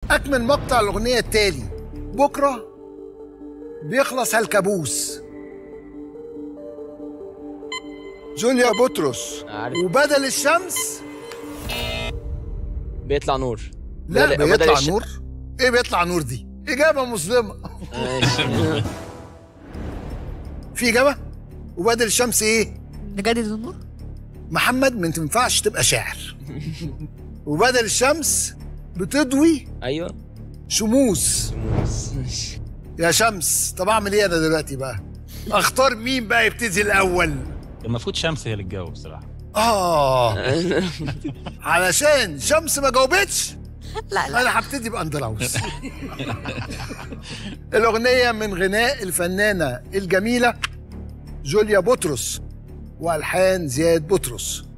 أكمل مقطع الأغنية التالي بكرة بيخلص هالكابوس جوليا بطرس عارف وبدل الشمس بيطلع نور لا بدل- بدل بيطلع الش- نور ايه بيطلع نور دي إجابة مظلمة ماشي في إجابة وبدل الشمس إيه نجدد النور محمد ما تنفعش تبقى شاعر وبدل الشمس بتضوي ايوه شموس ماشي. يا شمس طب اعمل ايه انا دلوقتي بقى اختار مين بقى يبتدي الاول المفروض شمس هي اللي تجاوب بصراحه اه علشان شمس ما جاوبتش لا لا انا هبتدي باندراوس الاغنيه من غناء الفنانه الجميله جوليا بطرس والحان زياد بطرس